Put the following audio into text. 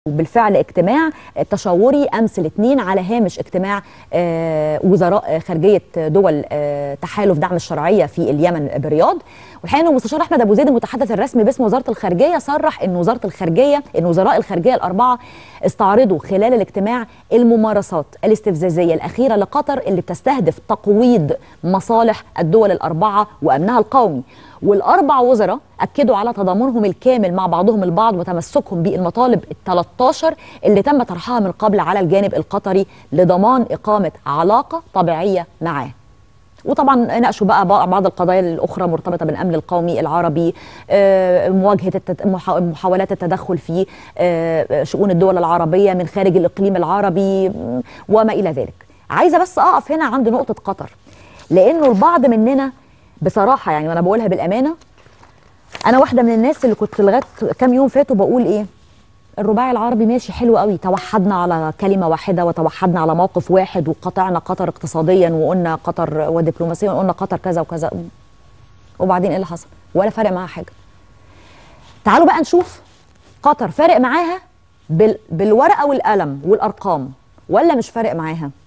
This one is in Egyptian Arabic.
بالفعل اجتماع تشاوري امس الاثنين على هامش اجتماع آه، وزراء خارجيه دول آه، تحالف دعم الشرعيه في اليمن برياض والحقيقه ان المستشار احمد ابو زيد المتحدث الرسمي باسم وزاره الخارجيه صرح ان وزاره الخارجيه ان وزراء الخارجيه الاربعه استعرضوا خلال الاجتماع الممارسات الاستفزازيه الاخيره لقطر اللي بتستهدف تقويض مصالح الدول الاربعه وامنها القومي والاربع وزراء اكدوا على تضامنهم الكامل مع بعضهم البعض وتمسكهم بالمطالب ال 13 اللي تم طرحها من قبل على الجانب القطري لضمان اقامه علاقه طبيعيه معاه. وطبعا ناقشوا بقى بعض القضايا الاخرى مرتبطه بالامن القومي العربي آه، مواجهه التد... محا- محاولات التدخل في آه، شؤون الدول العربيه من خارج الاقليم العربي م، وما الى ذلك. عايزه بس اقف هنا عند نقطه قطر لانه البعض مننا بصراحه يعني وانا بقولها بالامانه انا واحده من الناس اللي كنت لغايه كام يوم فاتوا بقول ايه الرباعي العربي ماشي حلو قوي توحدنا على كلمه واحده وتوحدنا على موقف واحد وقطعنا قطر اقتصاديا وقلنا قطر ودبلوماسيا وقلنا قطر كذا وكذا وبعدين ايه اللي حصل ولا فارق معاها حاجه تعالوا بقى نشوف قطر فارق معاها بال... بالورقه والقلم والارقام ولا مش فارق معاها